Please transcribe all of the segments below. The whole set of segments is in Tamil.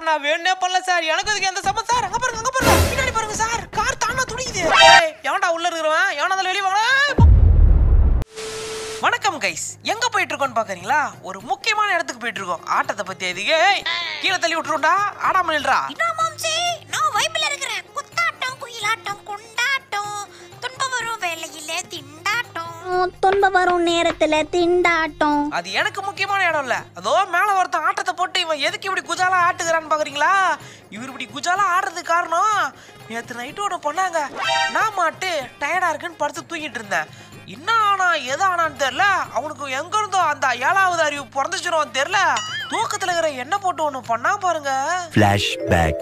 நான் வேணே பண்ணல சார் எனக்கு இதுக்கு எந்த சம்மந்தம் சார் அங்க பாருங்க அங்க பாருங்க பின்னாடி பாருங்க சார் கார் தானா துடிக்குது ஏய், எவன்டா உள்ள இருக்கிறவன் எவனா அதில் வெளியே வாங்க வணக்கம் கைஸ் எங்க போயிட்டு இருக்கோம்னு பாக்குறீங்களா ஒரு முக்கியமான இடத்துக்கு போயிட்டு இருக்கோம் ஆட்டத்தை பத்தி எதுக்கு ஏய், கீழே தள்ளி விட்டுருண்டா ஆடாம நில்றா என்ன மாம்சே நான் வைபிள் இருக்கிறேன் குத்தாட்டம் குயிலாட்டம் கொண்டாட்டம் துன்பம் வரும் வேலையிலே திண்டாட்டம் துன்பம் வரும் நேரத்துல திண்டாட்டம் அது எனக்கு முக்கியமான இடம் இல்ல அதோ மேல ஒருத்தன் ஆட்டத்தை போட்டு இவன் எதுக்கு இப்படி குஜாலா ஆட்டுகிறான்னு பாக்குறீங்களா இவர் இப்படி குஜாலா ஆடுறதுக்கு காரணம் நேற்று நைட்டு ஒன்று பண்ணாங்க நான் மாட்டு டயர்டா இருக்குன்னு படுத்து தூங்கிட்டு இருந்தேன் என்ன ஆனா எது ஆனான்னு தெரியல அவனுக்கு எங்க இருந்தோ அந்த ஏழாவது அறிவு பிறந்துச்சிரும் தெரியல தூக்கத்துல இருக்கிற என்ன போட்டு ஒன்று பண்ணா பாருங்க Flashback.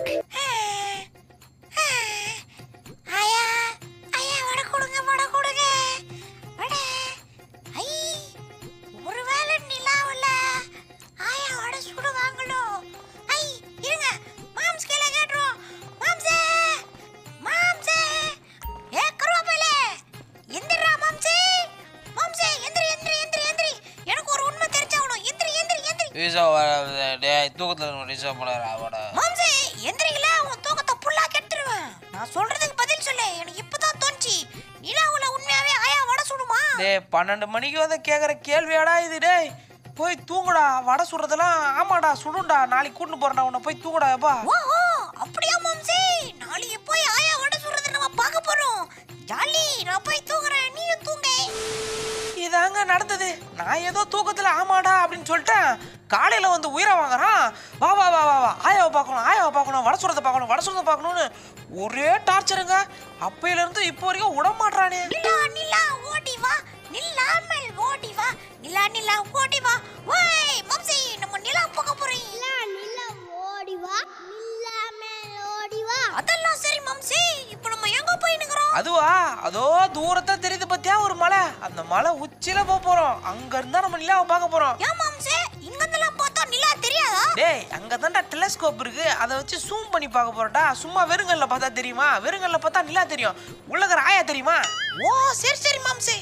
ஐயா ஐயா வட கொடுங்க வட கொடுங்க வட ஐ ஒருவேளை நிலாவுல ஆயா வட சுடுவாங்களோ ஐ இருங்க மாம்ஸ் கீழே கேட்டுரும் மாம்சே மாம்சே ஏ கருவாப்பையிலே எந்திரா மாம்சே மாம்சே எந்திரி எந்திரி எந்திரி எந்திரி எனக்கு ஒரு உண்மை தெரிஞ்சாகணும் எந்திரி எந்திரி எந்திரி ஈசா டேய் தூக்கத்துல ஈசா போட மாம்சே எந்திரிங்களா உன் தூக்கத்தை புல்லா கெடுத்துருவேன் நான் சொல்றதுக்கு பதில் சொல்லு எனக்கு இப்பதான் தோணுச்சு நிலாவுல உண்மையாவே ஆயா வடை சுடுமா டேய் பன்னெண்டு மணிக்கு வந்து கேட்குற கேள்வியாடா இது டேய் போய் தூங்குடா வடை சுடுறதெல்லாம் ஆமாடா சுடுண்டா நாளைக்கு கூட்டு போறேன்டா உன்னை போய் தூங்குடா எப்பா ஓஹோ அப்படியா மாம்சே நாளைக்கு போய் ஆயா வடை சுடுறத நம்ம பார்க்க போறோம் ஜாலி நான் போய் தூங்குறேன் நீயும் தூங்க இதாங்க நடந்தது நான் ஏதோ தூக்கத்துல ஆமாடா அப்படின்னு சொல்லிட்டேன் காலையில வந்து உயிரை வாங்குறான் வா வா வா வா வா ஆயாவை பார்க்கணும் ஆயாவை பார்க்கணும் வடை சுடுறதை பார்க்கணும் வடை சுடுறதை பார்க்கணும்னு ஒரே டார்ச்சருங்க அப்பையில இருந்து இப்போ வரைக்கும் விட மாட்றானே நிலா நிலா ஓடி வா நில்லாமல் ஓடி வா நிலா நிலா ஓடி வா ஓய் மாம்சே நம்ம நிலா போக போறோம் ஓடிவா இல்லாம ஓடிவா அதெல்லாம் சரி மாம்சே இப்போ நம்ம எங்க போய் நிக்கிறோம் அதுவா அதோ தூரத்தை தெரியுது பத்தியா ஒரு மலை அந்த மலை உச்சியில போக போறோம் அங்க இருந்தா நம்ம நிலாவை பார்க்க போறோம் ஏன் மாம்சே இங்க இருந்தெல்லாம் பார்த்தா நிலா தெரியாதா டேய் அங்க தான்டா டெலஸ்கோப் இருக்கு அதை வச்சு ஜூம் பண்ணி பார்க்க போறடா சும்மா வெறுங்கல்ல பார்த்தா தெரியுமா வெறுங்கல்ல பார்த்தா நிலா தெரியும் உள்ளகிற ஆயா தெரியுமா ஓ சரி சரி மாம்சே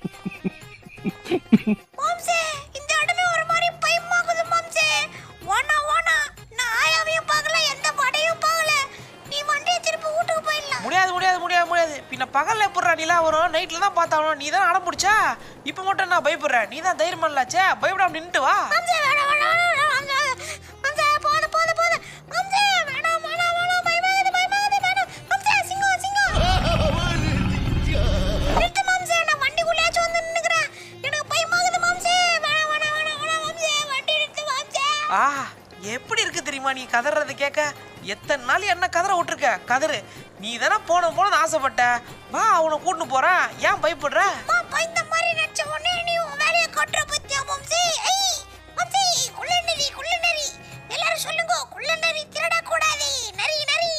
மாம்சே இந்த இடமே ஒரு மாதிரி பயமாகுது மாம்சே வானா வானா நான் ஆயாவையும் பார்க்கல எந்த படையும் பார்க்கல நீ வண்டியை திருப்பி வீட்டுக்கு போயிடலாம் முடியாது முடியாது முடியாது முடியாது பின்ன பகல்ல எப்படிடா நிலா வரும் நைட்ல தான் பார்த்தாலும் நீ தான் அடம் பிடிச்சா இப்போ மட்டும் நான் பயப்படுற நீ தான் தைரியம் இல்லாச்சே பயப்படாம நின்னுட்டு வா மாம்சே வேணாம் வேணாம் வேணாம் மாம்சே மாம்சே போது போது போது மாம்சே வேணாம் வேணாம் வேணாம் பயமாகுது பயமாகுது வேணாம் மாம்சே சிங்கம் சிங்கம் நிறுத்து மாம்சே நான் வண்டிக்குள்ளேயாச்சும் வந்து நின்னுக்கிறேன் எனக்கு பயமாகுது மாம்சே வேணாம் வேணாம் வேணாம் வேணாம் மாம்சே வண்டி நிறுத்து மாம்சே ஆ எப்படி இருக்கு தெரியுமா நீ கதறது கேட்க எத்தனை நாள் என்ன கதற விட்டுருக்க கதறு நீ தானே போன போனது ஆசைப்பட்ட வா அவனை கூட்டிட்டு போறேன் ஏன் பயப்படுற அம்மா பயந்த மாதிரி நடிச்ச உடனே நீ உன் வேலையை கொட்டுற பத்தியா மாம்சே ஐ மாம்சே குள்ள நரி குள்ள நரி எல்லாரும் சொல்லுங்க குள்ள நரி திருடக்கூடாது நரி நரி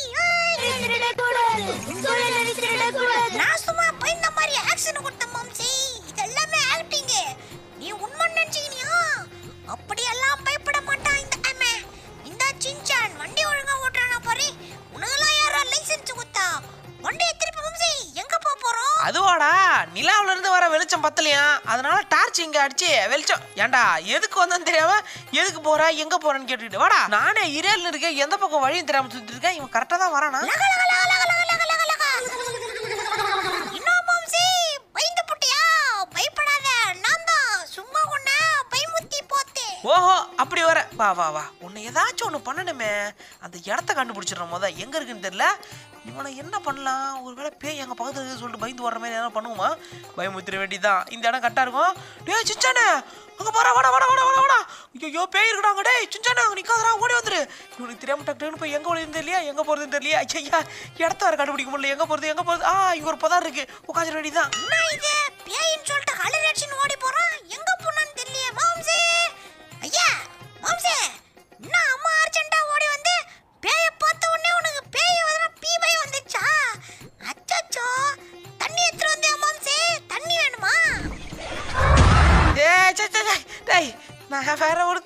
நான் சும்மா பயந்த மாதிரி ஆக்ஷன் கொடுத்த மாம்சே இது எல்லாமே ஆக்டிங் நீ உண்மை நினைச்சீனியா அப்படியெல்லாம் பயப்பட மாட்டான் இந்த அம்மா இந்த சின்சான் வண்டி ஒழுங்கா ஓட்டுறானா பாரு உனக்கெல்லாம் யாரா லைசென்ஸ் கொடுத்தா வண்டியை திருப்பி மாம்சே எங்க போக போறோம் அதுவாடா நிலாவுல இருந்து வர வெளிச்சம் பத்தலையா அதனால டார்ச் இங்க அடிச்சு வெளிச்சம் ஏன்டா எதுக்கு வந்தேன்னு தெரியாம எதுக்கு போற எங்க போறேன்னு கேட்டுட்டு வாடா நானே இரேல்னு இருக்கேன் எந்த பக்கம் வழியும் தெரியாம சுத்திட்டு இருக்கேன் இவன் கரெக்டா தான் வரானா லக, லக, லக, லக, லக, லக, லக, லக. என்ன மாம்சே பயந்து புட்டியா பயப்படாத நான் தான் சும்மா உன்னை பயமுத்தி போத்தேன் ஓஹோ அப்படி வர வா வா வா உன்னை ஏதாச்சும் ஒன்று பண்ணணுமே அந்த இடத்த கண்டுபிடிச்சிடணும் முத எங்க இருக்குன்னு தெரியல இவனை என்ன பண்ணலாம் ஒருவேளை பேய் எங்க பக்கத்துல இருக்குன்னு சொல்லிட்டு பயந்து வர்ற மாதிரி என்ன பண்ணுவோமா பயமுத்திர வேண்டியதான் இந்த இடம் கரெக்டா இருக்கும் டேய் சிச்சானே அங்க பாரா வாடா வாடா வாடா வாடா வாடா ஐயோ பேய் இருக்குடாங்க டேய் சிச்சானே அங்க நிக்காதடா ஓடி வந்துரு இவனுக்கு தெரியாம டக்கு டக்குன்னு போய் எங்க ஓடுதுன்னு தெரியலையா எங்க போறதுன்னு தெரியலையா ஐயா இடத்த வேற கண்டுபிடிக்க முடியல எங்க போறது எங்க போறது ஆ இங்க ஒரு பதம் இருக்கு உட்காந்துட வேண்டியதான் என்ன இது பேயின்னு சொல்லிட்டு கலர் அடிச்சுன்னு ஓடி போறான் எங்க போனான்னு தெரியலையே மாம்சே ஐயா மாம்சே என்ன அம்மா அர்ஜென்ட்டா ஓடி வந்து பேய பார்த்த உடனே உனக்கு பேய் வந்து பீ பயம் வந்துச்சா அச்சச்சோ தண்ணி எடுத்துட்டு வந்தியா மாம்சே தண்ணி வேணுமா டேய் சே, சே, சே, டேய் நான் வேற ஒருத்துக்கு வந்தா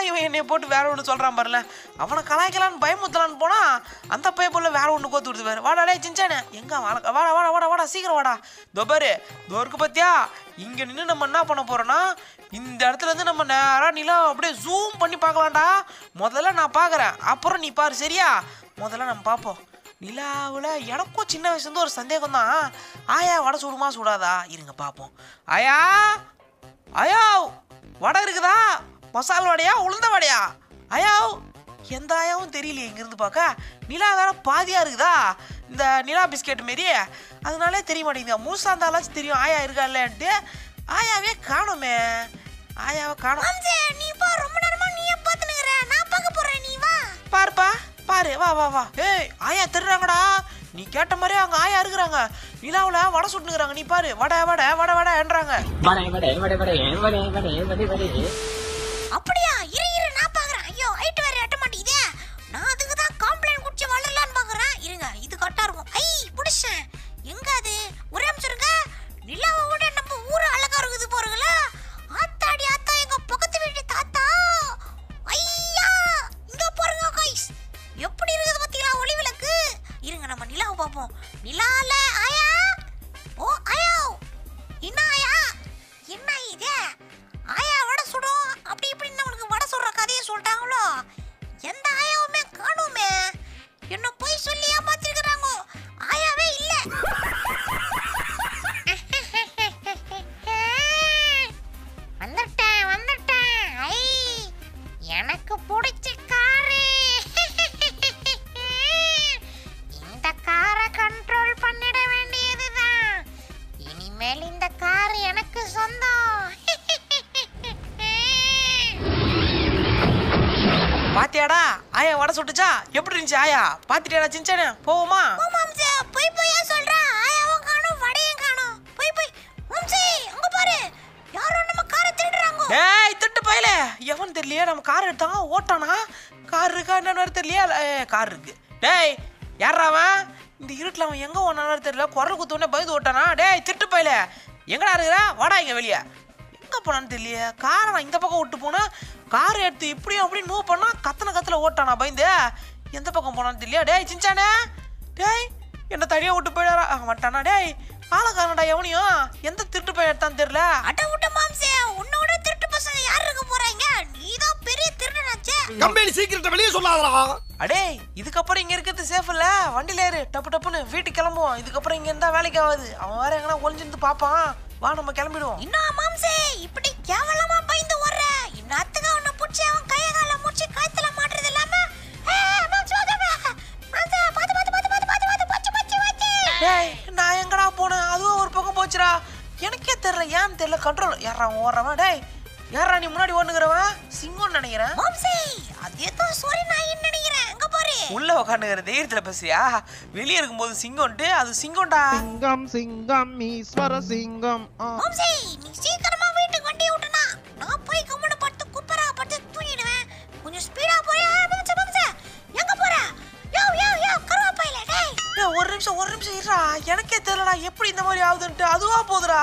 இவன் என்னைய போட்டு வேற ஒன்று சொல்கிறான் பாருல அவனை கலாய்க்கலான்னு பயமுத்தலான்னு போனா அந்த பையப்புள்ள வேற ஒன்று கோத்து விடுது பாரு வாடா டே சிஞ்சானே எங்க வாடா வாடா வாடா வாடா வாடா சீக்கிரம் வாடா இதோ பாரு இதோ இருக்கு பார்த்தியா இங்கே நின்று நம்ம என்ன பண்ண போறோம்னா இந்த இடத்துல இருந்து நம்ம நேராக நிலா அப்படியே ஜூம் பண்ணி பார்க்கலாம்டா முதல்ல நான் பார்க்குறேன் அப்புறம் நீ பாரு சரியா முதல்ல நம்ம பார்ப்போம் நிலாவில் எனக்கும் சின்ன வயசுலேருந்து ஒரு சந்தேகம் தான் ஆயா வடை சுடுமா சுடாதா இருங்க பார்ப்போம் ஆயா ஆயா வடை இருக்குதா மசால் வடையா உளுந்த வடையா ஆயா எந்த ஆயாவும் தெரியலையே இங்கிருந்து பார்க்க நிலா வேற பாதியா இருக்குதா இந்த நிலா பிஸ்கெட் மாரி அதனாலே தெரிய மாட்டேங்குது முழுசா இருந்தாலாச்சும் தெரியும் ஆயா இருக்கா இல்லைன்ட்டு ஆயாவே காணுமே ஆயாவை காணும் மாம்சே நீ பா ரொம்ப நேரமா நீயே பாத்துனுக்குற நான் பார்க்க போறேன் நீ வா பாருப்பா பாரு வா வா வா ஏய் ஆயா திருறாங்கடா நீ கேட்ட மாதிரியே அங்க ஆயா இருக்கிறாங்க நிலாவுல வடை சுட்டுனுக்குறாங்க நீ பாரு வடை வடை வடை வடைன்றாங்க வடை வடை வடை வடை வடை வடை வடை வடை அப்படியா இரு இரு நான் பாக்குறேன் ஐயோ ஹைட் வேற எட்ட மாட்டேங்குதே நான் அதுக்கு தான் காம்ப்ளைண்ட் குடிச்சு வளரலான்னு பாக்குறேன் இருங்க இது கரெக்டா இருக்கும் ஐ புடிச்சேன் எங்க அது ஒரே நிமிஷம் இருங்க நிலாவை விட நம்ம ஊரு அழகா இருக்குது பாருங்களா ஆத்தாடி ஆத்தா எங்க பக்கத்து வீட்டு தாத்தா ஐயா இங்க பாருங்க கைஸ் எப்படி இருக்குது பாத்தீங்களா ஒளி விளக்கு இருங்க நம்ம நிலாவை பார்ப்போம் நிலால ஆயா ஓ ஆயா என்ன ஆயா என்ன இது ஆயா வடை சுடும் அப்படி இப்படின்னு நம்மளுக்கு வடை சுடுற கதையை சொல்லிட்டாங்களோ எந்த ஆயாவுமே காணுமே என்ன போய் சொல்லி ஏமாத்திருக்கிறாங்க ஆயாவே இல்ல வந்துட்டேன் வந்துட்டேன் ஐ எனக்கு பிடிச்ச காரு இந்த காரை கண்ட்ரோல் பண்ணிட வேண்டியதுதான் இனிமேல் இந்த கார் எனக்கு சொந்தம் பாத்தியாடா ஆயா வடை சுட்டுச்சா எப்படி இருந்துச்சு ஆயா பாத்திட்டியாடா சின்சானே போவோமா மாம்சே போய் போயா சொல்றா ஆயாவும் காணோம் வடையும் காணோம் போய் போய் மாம்சே அங்க பாரு யாரோ நம்ம காரை திருடுறாங்க ஏய் திட்டு பயல எவன் தெரியலையே நம்ம கார் எடுத்தாங்க ஓட்டானா கார் இருக்கா என்னன்னு தெரியலையா ஏ கார் இருக்கு டேய் யாரா அவன் இந்த இருட்டில் அவன் எங்கே ஓனானு தெரியல குரல் குத்தோடனே பயந்து ஓட்டானா டேய் திட்டு பயல எங்கடா இருக்கிற வாடா இங்க வெளியே எங்கே போனான்னு தெரியலையே காரை நான் இந்த பக்கம் விட்டு போனா கார் எடுத்து இப்படியும் அப்படி மூவ் பண்ணா கத்தனை கத்துல ஓட்டானா பயந்து எந்த பக்கம் போனான்னு தெரியலையா டேய் சின்சானே டேய் என்ன தனியாக விட்டு போயிடாரா வந்துட்டானா டேய் ஆளக்காரனடா எவனையும் எந்த திருட்டு பையன் எடுத்தான்னு தெரியல அட விட்ட மாம்சே உன்னோட திருட்டு பசங்க யார் இருக்க போறாங்க நீதான் பெரிய திருடனாச்சே கம்பெனி சீக்கிரத்தை வெளியே சொல்லாதடா அடே இதுக்கப்புறம் இங்க இருக்கிறது சேஃப் இல்ல வண்டியில ஏறு டப்பு டப்புன்னு வீட்டுக்கு கிளம்புவோம் இதுக்கப்புறம் இங்க இருந்தா வேலைக்கு ஆகாது அவன் வேற எங்கன்னா ஒளிஞ்சிருந்து பாப்பான் வா நம்ம கிளம்பிடுவோம் இன்னும் மாம்சே இப்படி கேவலமா பயந்து வர்ற இன்னத்துக்கு அவனை புடிச்சு அவன் கைய கால முடிச்சு கழுத்துல மாட்டுறது இல்லாம ஏய், மாம்சே, உதவு. மாம்சே, பாத்து, பாத்து, பாத்து, பாத்து, பாத்து, பாத்து, பச்சு, பச்சு, பச்சு. டேய் நான் எங்கடா போனேன் அதுவும் ஒரு பக்கம் போச்சுடா எனக்கே தெரியல ஏன்னு தெரியல கண்ட்ரோல் யாரா ஓடுறவன் டேய் யாரா நீ முன்னாடி ஓடுனுங்கிறவன் சிங்கம்னு நினைக்கிறேன் மாம்சே, அது ஏதோ சொறி நாயின்னு நினைக்கிறேன். அங்க பாரு. உள்ள உட்காந்துக்கிற தைரியத்துல பேசுறியா வெளியே இருக்கும்போது சிங்கம்ட்டு அது சிங்கம்டா சிங்கம் சிங்கம் ஈஸ்வர சிங்கம் ஆ. மாம்சே, நீ சீக்கிரமா வீட்டுக்கு வண்டியை விட்டுனா, நான் போய் கம்முனு படுத்து குப்புறா படுத்து தூங்கிடுவேன். கொஞ்சம் ஸ்பீடா போறியா? ஏய், மாம்சே, மாம்சே, எங்க போற? யோவ், யோவ், யோவ், கருவாப்பையில, டேய். டேய், ஒரு நிமிஷம் ஒரு நிமிஷம் இருடா எனக்கே தெரியலடா எப்படி இந்த மாதிரி ஆகுதுன்ட்டு அதுவா போகுதுடா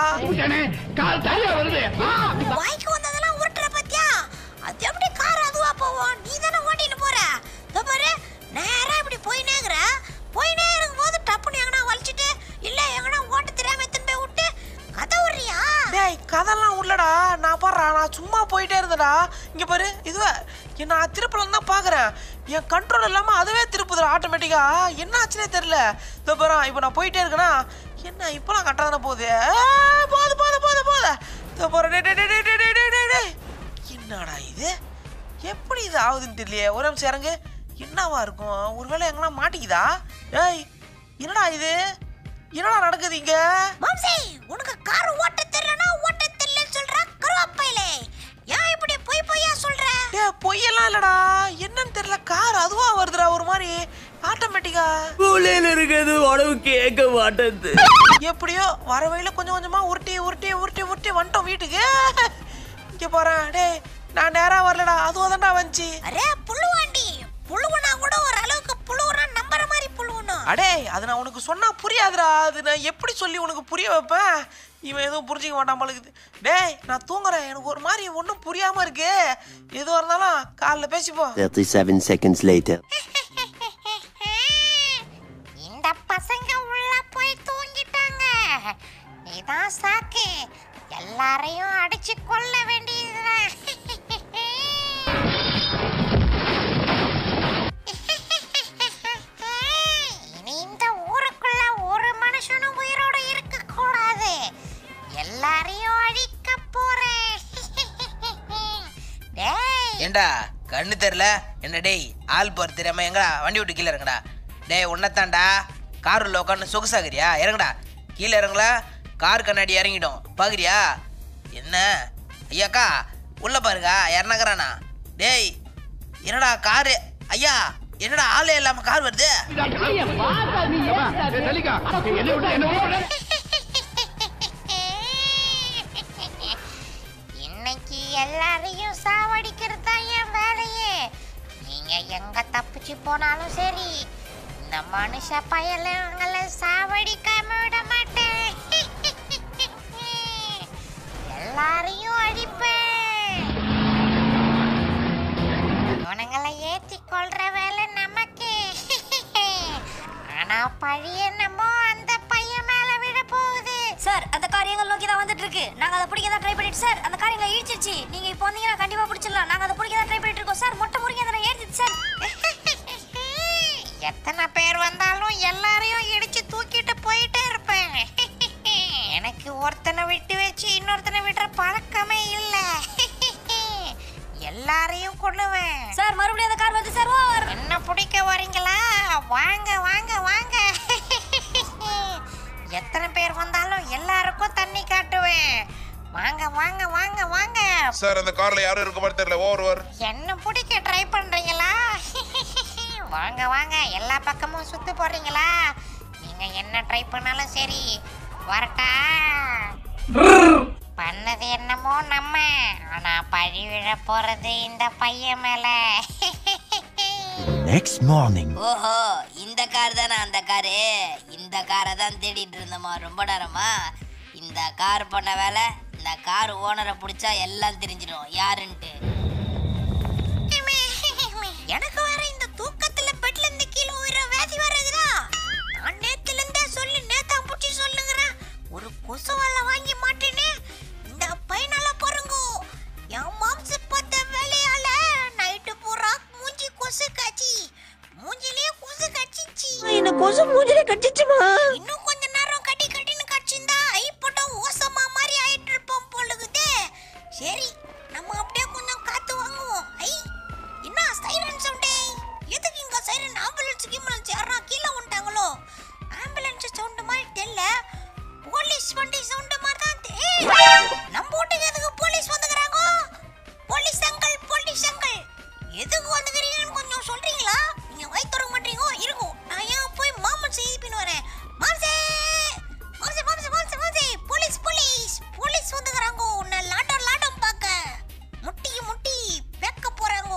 வாய்க்கு வந்ததெல்லாம் உருட்டுற பாத்தியா? அது எப்படி கார் அதுவா போகும்? நீ தானே ஓட்டின்னு போற. இதோ பாரு, நேரா இப்படி போயினே இருக்கிற. போயினே இருக்கும்போது டப்புன்னு எங்கனா வலிச்சிட்டு, இல்ல எங்கனா ஓட்ட தெரியாம எடுத்துன்னு போய் விட்டு, கதை விடுறியா? டேய் கதெல்லாம் உள்ளடா நான் பாடுறா நான் சும்மா போயிட்டே இருந்தடா இங்க பாரு இதுவே என்ன நான் திருப்பலாம் தான் பாக்குறேன் என் கண்ட்ரோல் இல்லாம அதுவே திருப்புதுடா ஆட்டோமேட்டிக்கா என்ன ஆச்சுனே தெரியல இதோ பாரு இப்போ நான் போயிட்டே இருக்கேனா என்ன இப்போலாம் கரெக்டாக தானே போகுது ஆ, போது போது போது போது இதோ பாரு டேய், டேய், டேய், டேய், டேய், டேய், டேய், டேய். என்னடா இது எப்படி இது ஆகுதுன்னு தெரியலையே ஒரு நிமிஷம் இறங்கு என்னவா இருக்கும் ஒருவேளை எங்கன்னா மாட்டிக்குதா ஏய் என்னடா இது என்னடா நடக்குது இங்க மாம்சே, உனக்கு கார் ஓட்ட தெரியலனா ஓட்ட தெரியலன்னு சொல்ற கருவாப்பையிலே. ஏன் இப்படி பொய் பொய்யா சொல்ற? டே பொய்யெல்லாம் இல்லடா என்னன்னு தெரியல கார் அதுவா வருதுடா ஒரு மாதிரி ஆட்டோமேட்டிக்கா மூலையில இருக்கிறது உடம்பு கேட்க மாட்டேது எப்படியோ வர வழியில கொஞ்சம் கொஞ்சமா உருட்டி உருட்டி உருட்டி உருட்டி வந்துட்டோம் வீட்டுக்கு இங்க போறேன் டேய் நான் நேரா வரலடா அதுவா தான்டா வந்துச்சு அரே, புழுவாண்டி. புழுவுனா கூட ஓரளவுக்கு புழுவுனா நம்புற மாதிரி புழுவணும். அடே அது நான் உனக்கு சொன்னா புரியாதுடா அது நான் எப்படி சொல்லி உனக்கு புரிய வைப்பேன் இவன் எதுவும் புரிஞ்சிக்க மாட்டான் பழகுது டேய் நான் தூங்குறேன் எனக்கு ஒரு மாதிரி ஒன்றும் புரியாம இருக்கு எதுவாக இருந்தாலும் காலைல பேசிப்போம் 37 seconds later. இந்த பசங்க உள்ள போய் தூங்கிட்டாங்க இதான் சாக்கு எல்லாரையும் அடிச்சு கொள்ள வேண்டியதுதான் இனி இந்த ஊருக்குள்ள ஒரு மனுஷனும் உயிரோட இருக்க கூடாது எல்லாரையும் அழிக்க போறேன் டேய் ஏண்டா கண்ணு தெரில என்ன டேய் ஆள் பாரு தெரியாம எங்கடா வண்டி விட்டு கீழே இறங்கடா டேய் உன்னத்தாண்டா கார் உள்ள உட்காந்து சொகுசாகிறியா இறங்குடா கீழே இறங்கல கார் கண்ணாடி இறங்கிடும் பாக்குறியா என்ன ஐயாக்கா உள்ள பாருங்க இறநகரானா டேய் என்னடா காரு ஐயா என்னடா ஆளே இல்லாம கார் வருது இன்னைக்கு எல்லாரையும் சாவடிக்கிறது தான் என் வேலையே நீங்க எங்க தப்பிச்சு போனாலும் சரி இந்த மனுஷ பயலுங்களை சாவடிக்காம விட மாட்டேன் எல்லாரையும் அடிப்பேன் இவனுங்களை ஏத்தி கொள்ற வேலை நமக்கு ஆனா பழி என்னமோ அந்த பையன் மேல விட போகுது சார் அந்த கார் எங்களை நோக்கி தான் வந்துட்டு இருக்கு நாங்க அதை பிடிக்க தான் ட்ரை பண்ணிட்டு சார் அந்த கார் எங்களை இழிச்சிருச்சு நீங்க இப்போ வந்தீங்கன்னா கண்டிப்பா பிடிச்சிடலாம் நாங்க அதை பிடிக்க தான் ட்ரை பண்ணிட்டு இருக்கோம் சார் மொட்டை முறிங்க அதை ஏறிச்சு சார் எத்தனை பேர் வந்தாலும் எல்லாரையும் இடிச்சு தூக்கிட்டு போயிட்டே இருப்பேன் எனக்கு ஒருத்தனை விட்டு வச்சு இன்னொருத்தனை விடுற பழக்கமே இல்ல எல்லாரையும் கொள்ளுவேன் சார் மறுபடியும் அந்த கார் வந்து சார் ஓவர் என்ன பிடிக்க வரீங்களா வாங்க வாங்க வாங்க எத்தனை பேர் வந்தாலும் எல்லாருக்கும் தண்ணி காட்டுவேன் வாங்க வாங்க வாங்க வாங்க சார் அந்த கார்ல யாரும் இருக்க மாதிரி தெரியல ஓவர் என்ன பிடிக்க ட்ரை பண்றீங்களா வாங்க வாங்க எல்லா பக்கமும் சுத்து போடுறீங்களா நீங்க என்ன ட்ரை பண்ணாலும் சரி வரட்டா பண்ணது என்னமோ நம்ம ஆனா பழி விழ போறது இந்த பையன் மேல Next morning. ஓஹோ இந்த கார் தானே அந்த காரு இந்த காரை தான் தேடிட்டு இருந்தோமா ரொம்ப நேரமா இந்த கார் பண்ண வேலை இந்த கார் ஓனரை பிடிச்சா எல்லாம் தெரிஞ்சிடும் யாருன்ட்டு எனக்கு வேற இந்த தூக்கத்துல பெட்ல இருந்து கீழே உயிர வேதி வருதுடா நான் நேத்துல இருந்தே சொல்லி நேத்தா புடிச்சு சொல்லுங்கறேன் ஒரு கொசு வலை வாங்கி மாட்டேனே இந்த பையனால பாருங்க என் மாம்ச பார்த்த வேலையால நைட்டு பூரா மூஞ்சி கொசு காய்ச்சி மூஞ்சிலேயே கொசு கடிச்சிச்சு என்ன கொசு மூஞ்சில கடிச்சிச்சுமா இன்னும் கொஞ்ச நேரம் கடி கடின்னு கடிச்சிருந்தா ஐப்பட்டம் ஓசமா மாதிரி ஆயிட்டு இருப்போம் போலுகுதே சரி நம்ம அப்படியே கொஞ்சம் காத்து வாங்குவோம் ஐ என்ன சைரன் சவுண்டே எதுக்கு இங்க சைரன் ஆம்புலன்ஸ் கிம்புலன்ஸ் யாரா கீழே வந்துட்டாங்களோ ஆம்புலன்ஸ் சவுண்ட் மாதிரி தெரியல போலீஸ் வண்டி சவுண்ட் மாதிரி தான் தெ- ஏய், நம்ம வீட்டுக்கு எதுக்கு போலீஸ் வந்துக்கிறாங்க போலீஸ் அங்கிள் போலீஸ் அங்கிள் எதுக்கு வந்துக்கிறீங்கன்னு கொஞ்சம் சொல்றீங்களா நீங்க வாய் திறக்க மாட்டீங்க இருக்கும் நான் ஏன் போய் மாமன் செய்தி பின் வரேன் மாம்சே மாம்சே மாம்சே மாம்சே மாம்சே போலீஸ் போலீஸ் போலீஸ் வந்துக்கிறாங்க உன்னை லாட்டம் லாட்டம் பார்க்க முட்டி முட்டி வைக்க போறாங்க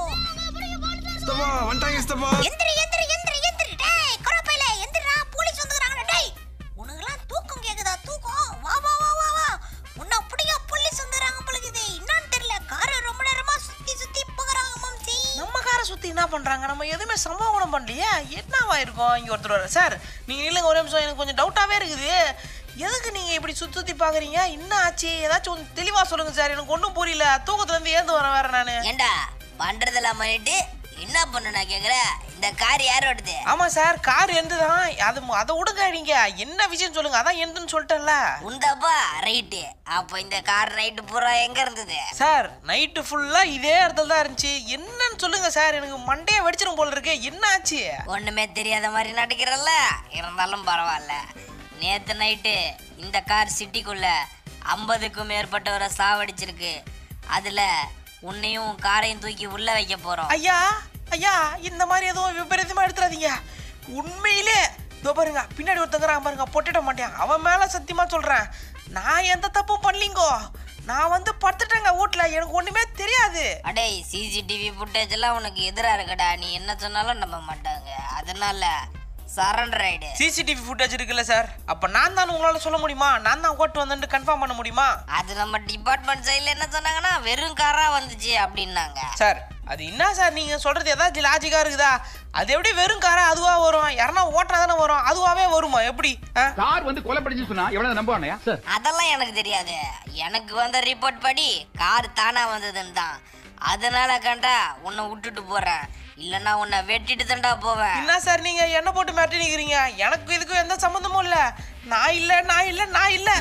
வந்துட்டாங்க இஸ்தபா எந்திரி எந்திரி எந்திரி எந்திரி டேய் கொரப்பையில எந்திரா போலீஸ் வந்துக்கறாங்க டேய் உனக்கெல்லாம் தூக்கம் கேக்குதா தூக்கம் வா வா வா வா வா உன்னை அப்படியே போலீஸ் வந்துறாங்க பழகுது என்னன்னு தெரியல காரை ரொம்ப நேரமா சுத்தி சுத்தி போகிறாங்க மாம்சி நம்ம காரை சுத்தி என்ன பண்றாங்க நம்ம எதுவுமே சம்பவம் கூட பண்ணலையே என்னவா இருக்கும் இங்க ஒருத்தர் வர சார் நீங்க இல்லைங்க ஒரே நிமிஷம் எனக்கு கொஞ்சம் டவுட்டாவே இருக்குது எதுக்கு நீங்க இப்படி சுத்தி சுத்தி பாக்குறீங்க என்ன ஆச்சு ஏதாச்சும் கொஞ்சம் தெளிவா சொல்லுங்க சார் எனக்கு ஒன்றும் புரியல தூக்கத்துல இருந்து ஏந்து வரேன் வேற நானு ஏண்டா பண்றதெல்லாம் பண்ணிட்டு என்ன பண்ண நான் கேக்குறேன் இந்த கார் யார் ஓடுது ஆமா சார் கார் எந்து தான் அது அதை விடுங்க நீங்க என்ன விஷயம் சொல்லுங்க அதான் எந்துன்னு சொல்லிட்டேன்ல உண்டாப்பா ரைட்டு அப்போ இந்த கார் நைட்டு பூரா எங்க இருந்தது சார் நைட்டு ஃபுல்லா இதே இடத்துல தான் இருந்துச்சு என்னன்னு சொல்லுங்க சார் எனக்கு மண்டையை வெடிச்சிடும் போல இருக்கு என்ன ஆச்சு ஒண்ணுமே தெரியாத மாதிரி நடிக்கிறல்ல இருந்தாலும் பரவாயில்ல நேத்து நைட்டு இந்த கார் சிட்டிக்குள்ள ஐம்பதுக்கும் மேற்பட்டவரை சாவடிச்சிருக்கு அதுல உன்னையும் உன் காரையும் தூக்கி உள்ள வைக்க போறோம் ஐயா ஐயா இந்த மாதிரி எதுவும் விபரீதமா எடுத்துறாதீங்க உண்மையிலே இதோ பாருங்க பின்னாடி ஒருத்தங்கிறான் பாருங்க பொட்டிட மாட்டேன் அவன் மேல சத்தியமா சொல்றேன் நான் எந்த தப்பும் பண்ணலிங்கோ நான் வந்து படுத்துட்டேங்க வீட்ல எனக்கு ஒண்ணுமே தெரியாது அடே சிசிடிவி ஃபுட்டேஜ் எல்லாம் உனக்கு எதிரா இருக்குடா நீ என்ன சொன்னாலும் நம்ப மாட்டாங்க அதனால சரண்டர் ஆயிடு சிசிடிவி ஃபுட்டேஜ் இருக்குல்ல சார் அப்ப நான் தான் உங்களால சொல்ல முடியுமா நான் தான் ஓட்டு வந்தேன்னு கன்ஃபார்ம் பண்ண முடியுமா அது நம்ம டிபார்ட்மெண்ட் சைடுல என்ன சொன்னாங்கன்னா வெறும் காரா வந்துச்சு அப்படின்னாங்க சார் அது என்ன சார் நீங்க சொல்றது ஏதாச்சும் லாஜிக்கா இருக்குதா அது எப்படி வெறும் காரா அதுவா வரும் யாருன்னா ஓட்டுறா தானே வரும் அதுவாவே வருமா எப்படி ஆ? கார் வந்து கொலை படிச்சு சொன்னா எவ்வளவு நம்புவானயா சார் அதெல்லாம் எனக்கு தெரியாது எனக்கு வந்த ரிப்போர்ட் படி கார் தானா வந்ததுன்னு தான் அதனால கண்டா உன்னை விட்டுட்டு போறேன் இல்லைன்னா உன்னை வெட்டிட்டு தான்டா போவேன் என்ன சார் நீங்க என்ன போட்டு மிரட்டி நிக்கிறீங்க எனக்கு இதுக்கும் எந்த சம்மந்தமும் இல்ல நான் இல்ல நான் இல்ல நான் இல்ல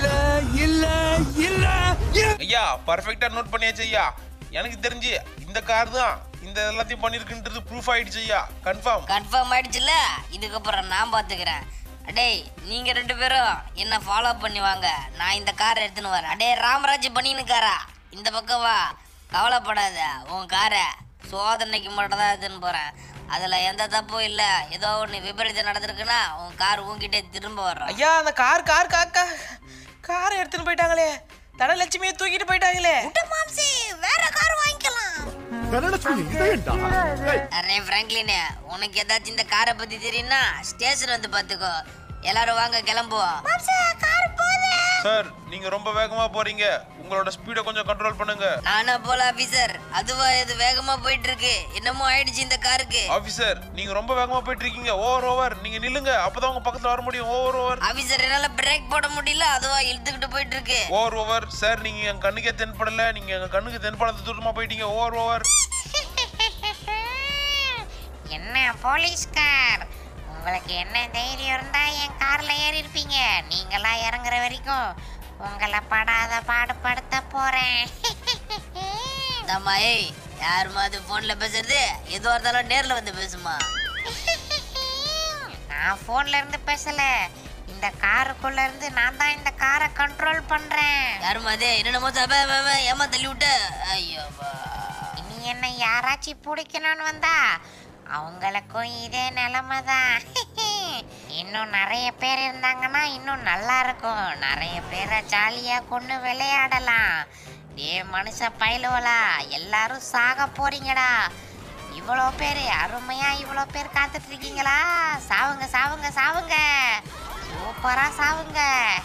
ஐயா பர்ஃபெக்டா நோட் பண்ணியாச்சு ஐயா எனக்கு தெரிஞ்சு இந்த கார் தான் இந்த எல்லாத்தையும் பண்ணிருக்குன்றது ப்ரூஃப் ஆயிடுச்சு ஐயா கன்ஃபார்ம் கன்ஃபார்ம் ஆயிடுச்சுல இதுக்கப்புறம் நான் பாத்துக்கிறேன் அடேய் நீங்க ரெண்டு பேரும் என்ன ஃபாலோ பண்ணி வாங்க நான் இந்த காரை எடுத்துன்னு வரேன் அடே ராமராஜ் பண்ணின்னு காரா இந்த பக்கம் வா கவலைப்படாத உன் காரை சோதனைக்கு மட்டும் தான் எடுத்துன்னு போறேன் அதுல எந்த தப்பும் இல்ல ஏதோ ஒன்று விபரீதம் நடந்திருக்குன்னா உன் கார் உன்கிட்ட திரும்ப வரும் ஐயா அந்த கார் கார் காக்கா காரை எடுத்துன்னு போயிட்டாங்களே தனலட்சுமியை தூக்கிட்டு போயிட்டாங்களே விட்டு மாம்சி வேற கார் வாங்கிக்கலாம் அரே பிராங்க்லின் உனக்கு ஏதாச்சும் இந்த காரை பத்தி தெரியும்னா ஸ்டேஷன் வந்து பாத்துக்கோ எல்லாரும் வாங்க கிளம்புவோம் மாம்சி கார் போகுது சார் நீங்க ரொம்ப வேகமா போறீங்க உங்களோட ஸ்பீடை கொஞ்சம் கண்ட்ரோல் பண்ணுங்க நானா போல ஆபீசர் அதுவா இது வேகமா போயிட்டு இருக்கு என்னமோ ஆயிடுச்சு இந்த காருக்கு ஆபீசர் நீங்க ரொம்ப வேகமா போயிட்டு இருக்கீங்க ஓவர் ஓவர் நீங்க நில்லுங்க அப்பதான் உங்க பக்கத்துல வர முடியும் ஓவர் ஓவர் ஆபீசர் என்னால பிரேக் போட முடியல அதுவா இழுத்துக்கிட்டு போயிட்டு இருக்கு ஓவர் ஓவர் சார் நீங்க என் கண்ணுக்கே தென்படல நீங்க எங்க கண்ணுக்கு தென்படாத தூரமா போயிட்டீங்க ஓவர் ஓவர் என்ன போலீஸ் கார் உங்களுக்கு என்ன தைரியம் இருந்தா என் கார்ல ஏறி இருப்பீங்க நீங்களா இறங்குற வரைக்கும் உங்களை படாத பாடுபடுத்த போறேன் தம்மா ஏய் யாருமா அது போன்ல பேசுறது எதுவா இருந்தாலும் நேர்ல வந்து பேசுமா நான் போன்ல இருந்து பேசல இந்த காருக்குள்ள இருந்து நான் தான் இந்த காரை கண்ட்ரோல் பண்றேன் யாருமா அது என்னென்னமோ தப்ப ஏமா தள்ளி விட்ட ஐயோ இனி என்ன யாராச்சும் பிடிக்கணும்னு வந்தா அவங்களுக்கும் இதே நிலைமை தான் இன்னும் நிறைய பேர் இருந்தாங்கன்னா இன்னும் நல்லா இருக்கும் நிறைய பேரை ஜாலியா கொண்டு விளையாடலாம் டே மனுஷ பயிலுவலா எல்லாரும் சாக போறீங்கடா இவ்வளோ பேர் அருமையா இவ்வளோ பேர் காத்துட்டு இருக்கீங்களா சாவுங்க சாவுங்க சாவுங்க சூப்பரா சாவுங்க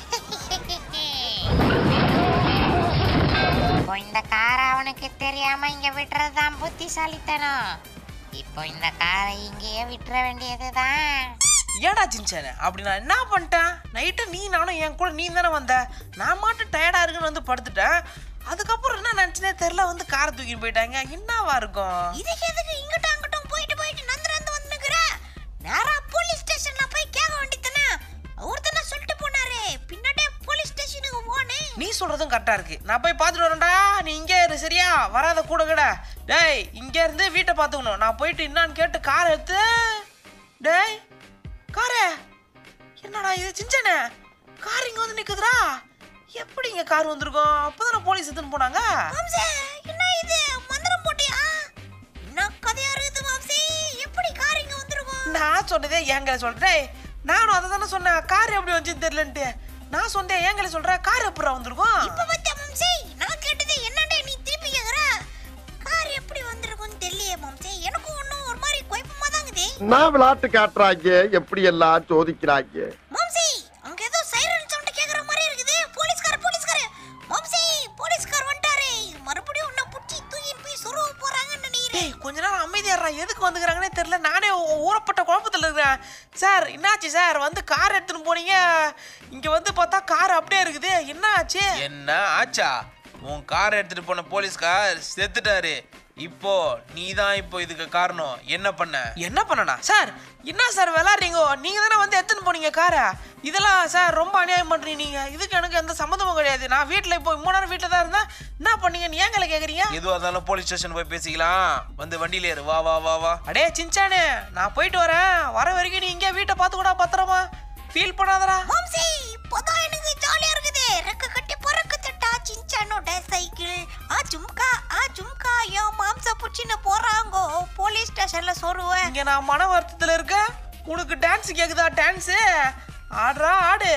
இப்போ இந்த காரை அவனுக்கு தெரியாம இங்க விட்டுறதுதான் புத்திசாலித்தனம் இப்போ இந்த காரை இங்கேயே விட்டுற வேண்டியதுதான் ஏடா சின்சானே அப்படி நான் என்ன பண்ணிட்டேன் நைட்டு நீ நானும் என் கூட நீ தானே வந்த நான் மாட்டும் டயர்டா இருக்குன்னு வந்து படுத்துட்டேன் அதுக்கப்புறம் என்ன நினச்சினே தெரில வந்து காரை தூக்கிட்டு போயிட்டாங்க என்னவா இருக்கும் இதுக்கு எதுக்கு இங்கிட்டும் அங்கிட்டும் போயிட்டு போயிட்டு நந்து நந்து வந்துக்கிற நேரா போலீஸ் ஸ்டேஷன்ல போய் கேட்க வேண்டியதானே ஒருத்தன சொல்லிட்டு போனாரு பின்னாடியே போலீஸ் ஸ்டேஷனுக்கு போனேன் நீ சொல்றதும் கரெக்டா இருக்கு நான் போய் பார்த்துட்டு வரேன்டா நீ இங்கே இரு சரியா வராத கூட கூட டேய் இங்க இருந்து வீட்டை பார்த்துக்கணும் நான் போயிட்டு என்னான்னு கேட்டு கார் எடுத்து டேய் காரே என்னடா இது சிஞ்சனே கார் இங்க வந்து நிக்குதுடா எப்படி இங்க கார் வந்திருக்கும் அப்பதானே போலீஸ் எடுத்துன்னு போனாங்க மாம்சே என்ன இது மந்திரம் போட்டியா என்ன கதையா இருக்குது மாம்சே எப்படி கார் இங்க வந்திருக்கும் நான் சொன்னதே எங்களை சொல்றேன் நானும் அதை தானே சொன்னேன் கார் எப்படி வந்துச்சுன்னு தெரியலன்ட்டு நான் சொன்னேன் எங்களை சொல்றேன் கார் எப்படா வந்திருக்கும் இப்ப பத்தியா மாம்சே நான் கேட்டது என்னடா நீ திருப்பி கேக்குற கார் எப்படி வந்திருக்கும்னு தெரியலையே மாம்சே எனக்கும் ஒன்றும் ஒரு மாதிரி குழப்பமா தான் இருக்குது நான் விளையாட்டு காட்டுறாங்க எப்படி எல்லாம் சோதிக்கிறாங்க மாம்சி அங்க ஏதோ சைரன் சவுண்ட் கேக்குற மாதிரி இருக்குது போலீஸ்கார போலீஸ்கார மாம்சி போலீஸ்கார் வந்துட்டாரு மறுபடியும் உன்னை புடிச்சு தூக்கிட்டு போய் சொருவ போறாங்கன்னு நினைக்கிறேன் டேய் கொஞ்ச நேரம் அமைதியாடுறா எதுக்கு வந்துக்கிறாங்கன்னே தெரியல நானே ஊ- ஊறப்பட்ட குழப்பத்தில் இருக்கிறேன் சார் என்னாச்சு சார் வந்து கார் எடுத்துன்னு போனீங்க இங்க வந்து பார்த்தா கார் அப்படியே இருக்குது என்ன ஆச்சு என்ன ஆச்சா உன் கார் எடுத்துட்டு போன போலீஸ்கார் செத்துட்டாரு இப்போ நீ தான் இப்போ இதுக்கு காரணம் என்ன பண்ண என்ன பண்ணனா சார் என்ன சார் விளாட்றீங்க நீங்க தானே வந்து எடுத்துன்னு போனீங்க காரை இதெல்லாம் சார் ரொம்ப அநியாயம் பண்றீங்க நீங்க இதுக்கு எனக்கு எந்த சம்மந்தமும் கிடையாது நான் வீட்டில் இப்போ மூணு நேரம் வீட்டில் தான் இருந்தேன் என்ன பண்ணீங்கன்னு ஏன் கேட்குறீங்க எதுவாக இருந்தாலும் போலீஸ் ஸ்டேஷன் போய் பேசிக்கலாம் வந்து வண்டியில ஏறு வா வா வா வா அடே சின்சானே நான் போயிட்டு வரேன் வர வரைக்கும் நீ இங்கே வீட்டை பார்த்துக்கூடா பத்திரமா ஃபீல் பண்ணாதடா மாம்சி இப்போதான் எனக்கு ஜாலியா இருக்குது ரெக்க கட்டி பறக்கு தட்டா சின்சானோட சைக்கிள் ஆ ஜும்கா ஆ ஜும்கா என் மாம்ச புடிச்சின்னு போறாங்கோ போலீஸ் ஸ்டேஷன்ல சொருவேன் இங்க நான் மன வருத்தத்தில் இருக்கேன் உனக்கு டான்ஸ் கேக்குதா டான்ஸு ஆடுறா ஆடு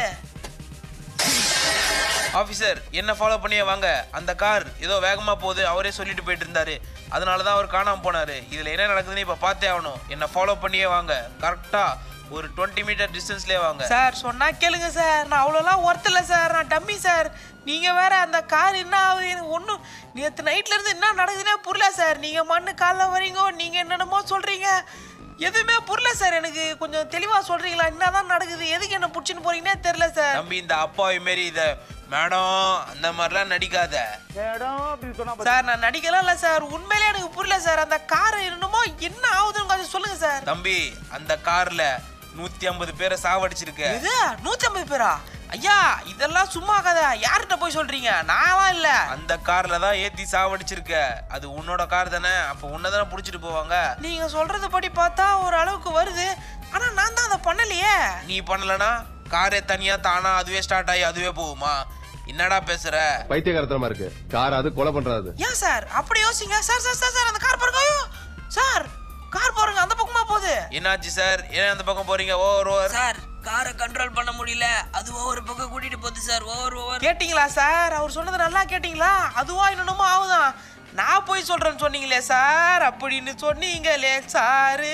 ஆஃபீஸர் என்ன ஃபாலோ பண்ணியே வாங்க அந்த கார் ஏதோ வேகமா போகுது அவரே சொல்லிட்டு போயிட்டு இருந்தாரு அதனால தான் அவர் காணாம போனாரு இதுல என்ன நடக்குதுன்னு இப்ப பார்த்தே ஆகணும் என்ன ஃபாலோ பண்ணியே வாங்க கரெக்டா ஒரு டுவெண்ட்டி மீட்டர் டிஸ்டன்ஸ்லேயே வாங்க சார் சொன்னா கேளுங்க சார் நான் அவ்வளோலாம் ஒர்த் இல்லை சார் நான் டம்மி சார் நீங்க வேற அந்த கார் என்ன ஆகுது எனக்கு ஒன்றும் நேற்று நைட்ல இருந்து என்ன நடக்குதுன்னே புரியல சார் நீங்க மண்ணு காலைல வரீங்க நீங்க என்னென்னமோ சொல்றீங்க எதுவுமே புரியல சார் எனக்கு கொஞ்சம் தெளிவா சொல்றீங்களா என்னதான் நடக்குது எதுக்கு என்ன பிடிச்சின்னு போறீங்கன்னே தெரியல சார் தம்பி இந்த அப்பாவி மாரி இத மேடம் அந்த மாதிரிலாம் நடிக்காத சார் நான் நடிக்கலாம் இல்லை சார் உண்மையிலே எனக்கு புரியல சார் அந்த கார் என்னமோ என்ன ஆகுதுன்னு கொஞ்சம் சொல்லுங்க சார் தம்பி அந்த கார்ல நூத்தி ஐம்பது பேரை சாவடிச்சிருக்க இது நூத்தி ஐம்பது பேரா ஐயா இதெல்லாம் சும்மா கதை யார்கிட்ட போய் சொல்றீங்க நான்லாம் இல்ல அந்த கார்ல தான் ஏத்தி சாவடிச்சிருக்க அது உன்னோட கார் தானே அப்ப உன்னை தானே புடிச்சிட்டு போவாங்க நீங்க சொல்றது படி பார்த்தா ஒரு அளவுக்கு வருது ஆனா நான் தான் அதை பண்ணலையே நீ பண்ணலனா காரே தனியா தானா அதுவே ஸ்டார்ட் ஆகி அதுவே போகுமா என்னடா பேசுற பைத்தியகாரத்தனமா இருக்கு கார் அது கொலை பண்றது ஏன் சார் அப்படி யோசிங்க சார் சார் சார் சார் அந்த கார் பாருங்க ஐயோ சார் கார் பாருங்க அந்த பக்கமா போகுது என்னாச்சு சார் ஏன் அந்த பக்கம் போறீங்க ஓவர் ஓவர் சார் காரை கண்ட்ரோல் பண்ண முடியல அது ஒவ்வொரு பக்கம் கூட்டிட்டு போகுது சார் ஒவ்வொரு ஒவ்வொரு கேட்டிங்களா சார் அவர் சொன்னது நல்லா கேட்டிங்களா அதுவா என்னென்னமோ ஆகுதான் நான் போய் சொல்றேன்னு சொன்னீங்களே சார் அப்படின்னு சொன்னீங்களே சாரு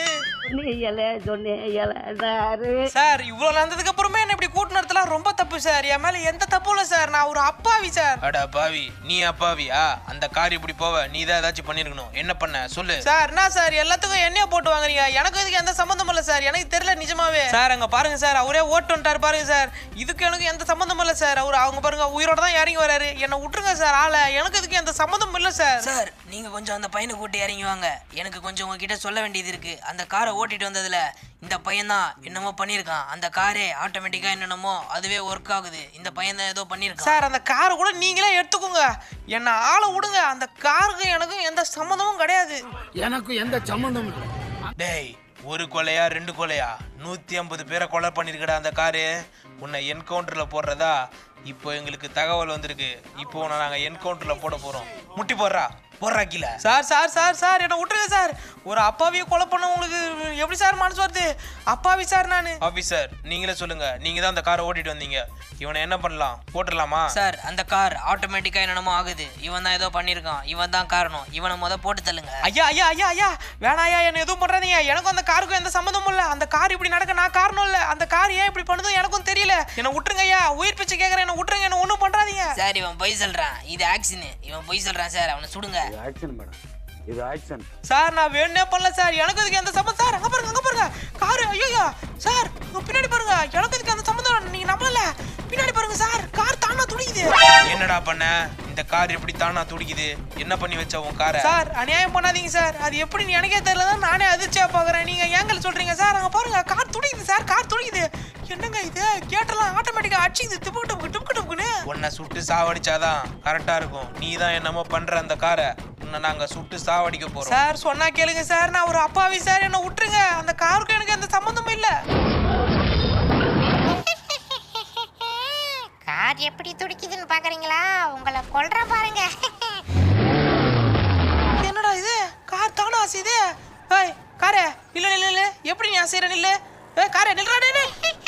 சார் இவ்வளவு நடந்ததுக்கு அப்புறமே என்ன இப்படி கூட்டினதுலாம் ரொம்ப தப்பு சார் என் மேல எந்த தப்பும் இல்லை சார் நான் ஒரு அப்பாவி சார் அட பாவி நீ அப்பாவியா அந்த கார் இப்படி போவ நீ தான் ஏதாச்சும் பண்ணிருக்கணும் என்ன பண்ண சொல்லு சார் என்ன சார் எல்லாத்துக்கும் எண்ணெய் போட்டு வாங்குறீங்க எனக்கு இதுக்கு எந்த சம்மந்தமும் இல்லை சார் எனக்கு தெரியல நிஜமாவே சார் அங்க பாருங்க சார் அவரே ஓட்டு வந்துட்டாரு பாருங்க சார் இதுக்கு எனக்கு எந்த சம்மந்தமும் இல்லை சார் அவர் அவங்க பாருங்க உயிரோட தான் இறங்கி வராரு என்னை விட்டுருங்க சார் ஆளை எனக்கு இதுக்கு எந்த சம்மந்தமும் இல்லை சார் சார் நீங்க கொஞ்சம் அந்த பையனை கூட்டி இறங்கி வாங்க எனக்கு கொஞ்சம் உங்ககிட்ட சொல்ல வேண்டியது இருக்கு அந்த காரை ஓட்டிட்டு வந்ததுல இந்த பையன் தான் என்னமோ பண்ணியிருக்கான் அந்த காரே ஆட்டோமேட்டிக்கா என்னென்னமோ அதுவே ஒர்க் ஆகுது இந்த பையன் தான் ஏதோ பண்ணியிருக்கான் சார் அந்த காரை கூட நீங்களே எடுத்துக்கோங்க என்ன ஆளை விடுங்க அந்த காருக்கும் எனக்கும் எந்த சம்மந்தமும் கிடையாது எனக்கு எந்த சம்பந்தம் இல்லை டேய் ஒரு கொலையா ரெண்டு கொலையா நூத்தி ஐம்பது பேரை கொலை பண்ணிருக்கடா அந்த காரு உன்னை என்கவுண்டர்ல போடுறதா இப்போ எங்களுக்கு தகவல் வந்திருக்கு இப்போ உன்னை நாங்க என்கவுண்டர்ல போட போறோம் முட்டி போடுறா போடுறா கீழே சார் சார் சார் சார் என்னை விட்டுருங்க சார் ஒரு அப்பாவியை கொலை பண்ண உங்களுக்கு எப்படி சார் மனசு வருது அப்பாவி சார் நான் ஆபீசர் நீங்களே சொல்லுங்க நீங்க தான் அந்த காரை ஓட்டிட்டு வந்தீங்க இவனை என்ன பண்ணலாம் போட்டுடலாமா சார் அந்த கார் ஆட்டோமேட்டிக்கா என்னென்னமோ ஆகுது இவன் தான் ஏதோ பண்ணியிருக்கான் இவன் தான் காரணம் இவனை முத போட்டு தள்ளுங்க ஐயா ஐயா ஐயா ஐயா வேணாயா என்ன எதுவும் பண்றாதீங்க எனக்கும் அந்த காருக்கும் எந்த சம்மந்தமும் இல்லை அந்த கார் இப்படி நடக்க நான் காரணம் இல்லை அந்த கார் ஏன் இப்படி பண்ணுதும் எனக்கும் தெரியல என்ன விட்டுருங்க ஐயா உயிர் பிச்சை கேட்குறேன் என்ன விட்டுருங்க என்ன ஒன்றும் பண்றாதீங்க சார் இவன் பொய் சொல்றான் இது ஆக்சின் இவன் பொய் சொல்றான் சார் அவனை சுடுங்க ஆக்ஷன் மேடம் இது ஆக்ஷன் சார் நான் வேணே பண்ணல சார் எனக்கு இதுக்கு எந்த சம்மந்தம் சார் அங்க பாருங்க அங்க பாருங்க காரு ஐயோ சார் உங்க பின்னாடி பாருங்க எனக்கு இதுக்கு அந்த சம்மந்தம் நீங்க நம்பல பின்னாடி பாருங்க சார் கார் தானா துடிக்குது என்னடா பண்ண இந்த கார் எப்படி தானா துடிக்குது என்ன பண்ணி வச்ச உன் காரை சார் அநியாயம் பண்ணாதீங்க சார் அது எப்படின்னு எனக்கே தெரியல தான் நானே அதிர்ச்சியா பாக்குறேன் நீங்க ஏங்கல் சொல்றீங்க சார் அங்க பாருங்க கார் துடிக்குது சார் கார் துடிக்குது என்னங்க இது கேட்டெல்லாம் ஆட்டோமேட்டிக்கா அடிச்சுக்குது டிப்புக்கு டிப்புக்கு டிப்புக்கு டிப்புக்குன்னு உன்னை சுட்டு சாவடிச்சாதான் கரெக்டா இருக்கும் நீ தான் என்னமோ பண்ற அந்த காரை உன்னை நாங்க சுட்டு சாவடிக்க போறோம் சார் சொன்னா கேளுங்க சார் நான் ஒரு அப்பாவி சார் என்ன விட்டுருங்க அந்த காருக்கும் எனக்கு எந்த சம்மந்தமும் இல்ல கார் எப்படி துடிக்குதுன்னு பாக்குறீங்களா உங்களை கொல்ற பாருங்க என்னடா இது கார் தானா அசையுது ஏய் காரே நில்லு நில்லு நில்லு எப்படி நீ அசைற நில்லு ஏய் காரே நில்றா நில்லு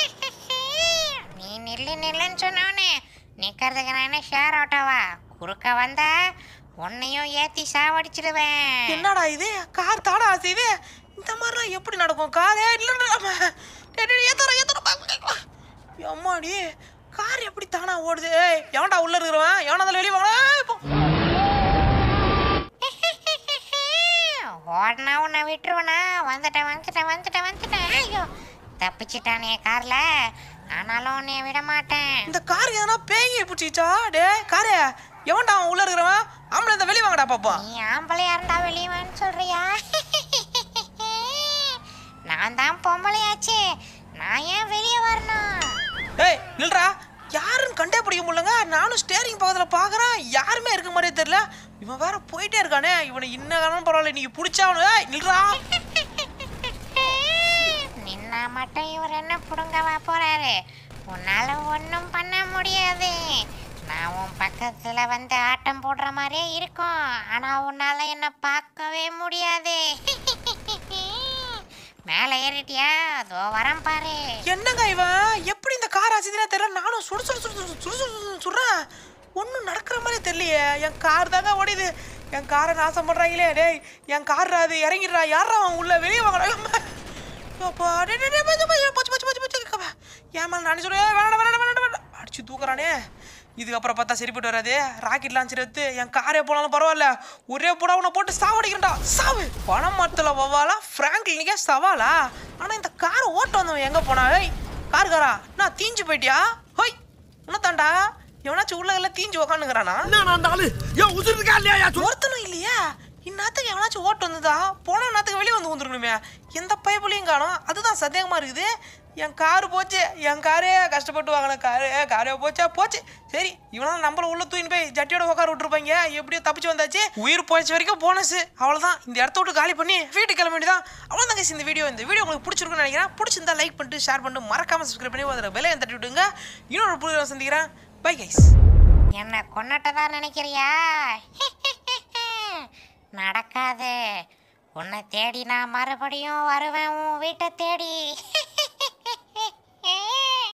நீ நில்லு நில்லுன்னு சொன்னோன்னே நிக்கிறதுக்கு நான் என்ன ஷேர் ஆட்டோவா குறுக்க வந்த உன்னையும் ஏத்தி சாவடிச்சிடுவேன் என்னடா இது கார் தானா அசையுது இந்த மாதிரிலாம் எப்படி நடக்கும் காரே இல்ல ஏத்தற ஏத்தற அம்மாடி கார் எப்படி தானா ஓடுது ஏய் எவன்டா உள்ள இருக்கிறவன் எவனா அதில் வெளியே வாங்க இப்போ ஓடனா உன்னை விட்டுருவனா வந்துட்டேன் வந்துட்டேன் வந்துட்டேன் வந்துட்டேன் ஐயோ தப்பிச்சிட்டானே கார்ல ஆனாலும் உன்னை விட மாட்டேன் இந்த கார் எதனா பேங்கி பிடிச்சிச்சா டே காரே எவன்டா அவன் உள்ள இருக்கிறவன் ஆம்பளை இந்த வெளியே வாங்கடா பாப்பா நீ ஆம்பளையா இருந்தா வெளியவான்னு சொல்றியா நான் தான் பொம்பளையாச்சே நான் ஏன் வெளியே வரணும் ஏய் நில்றா யாருன்னு கண்டே பிடிக்க முடியலங்க நானும் ஸ்டேரிங் பக்கத்தில் பார்க்குறேன் யாருமே இருக்க மாதிரியே தெரியல இவன் வேற போயிட்டே இருக்கானே இவனை இன்ன காலம் பரவாயில்ல நீங்க பிடிச்சா அவனு ஏய் நில்றா நின்னா மட்டும் இவர் என்ன புடுங்கவா போறாரு உன்னால ஒன்றும் பண்ண முடியாது நான் உன் பக்கத்துல வந்து ஆட்டம் போடுற மாதிரியே இருக்கும் ஆனா உன்னால என்ன பார்க்கவே முடியாது மேலே ஏறிட்டியா அதோ வரேன் பாரு என்னங்க இவன் எப்படி இந்த கார் ஆச்சுதுனே தெரியல நானும் சுடு சுடு சுடு சுடு சுடு சுடு சுடு சுடுறேன் ஒன்றும் நடக்கிற மாதிரி தெரியலையே என் கார் தாங்க ஓடிது என் காரை நாசம் பண்ணுறாங்களே டேய் என் கார் அது இறங்கிடுறா யாரா அவன் உள்ள வெளியே வாங்கடா அப்பா, டேய், டேய், டேய், போச்சு, போச்சு, போச்சு, போச்சு, போச்சு, போச்சு, கப்பா. ஏன் மேல நானே சொல்லுவேன் வேணாம் வேணாம் வேணாம் வேணாம் அடிச்சு தூக்குறானே இதுக்கப்புறம் பார்த்தா சரிப்பட்டு வராது ராக்கெட் லான்ச்சர் எடுத்து என் காரே போனாலும் பரவாயில்ல ஒரே போட உன்னை போட்டு சாவடிக்கிறேன்டா சாவு பணம் மரத்தில் வவாலா ஃப்ராங்க்லினிக்கே சவாலா ஆனால் இந்த காரை ஓட்ட வந்தவன் எங்கே போனா ஏய் காருக்காரா நான் தீஞ்சு போயிட்டியா ஹோய் உன்னத்தாண்டா எவனாச்சும் உள்ள எல்லாம் தீஞ்சு உக்காந்துக்கிறானா ஒருத்தனும் இல்லையா இந்நேரத்துக்கு எவனாச்சும் ஓட்டு வந்ததா போன நேரத்துக்கு வெளியே வந்து வந்துருக்கணுமே எந்த பைப்புலையும் காணும் அதுதான் சந்தேகமா இருக்குது என் காரு போச்சு என் காரே கஷ்டப்பட்டு வாங்கின காரு காரே போச்சா போச்சு சரி இவனால நம்மள உள்ள தூக்கின்னு போய் ஜட்டியோட உட்கார விட்டுருப்பாங்க எப்படியோ தப்பிச்சு வந்தாச்சு உயிர் போயிடுச்ச வரைக்கும் போனஸ் அவ்வளோதான் இந்த இடத்த விட்டு காலி பண்ணி வீட்டுக்கு கிளம்ப வேண்டியதான் அவ்வளோதான் guys இந்த வீடியோ இந்த வீடியோ உங்களுக்கு பிடிச்சிருக்குன்னு நினைக்கிறேன் பிடிச்சிருந்தா லைக் பண்ணிட்டு ஷேர் பண்ணிட்டு மறக்காம சப்ஸ்கிரைப் பண்ணி அதில் விலையை தட்டி விட்டுங்க இன்னொரு புதிய சந்திக்கிறேன் பை கைஸ் என்ன கொன்னட்டதா நினைக்கிறியா நடக்காது உன்னை தேடி நான் மறுபடியும் வருவேன் உன் வீட்டை தேடி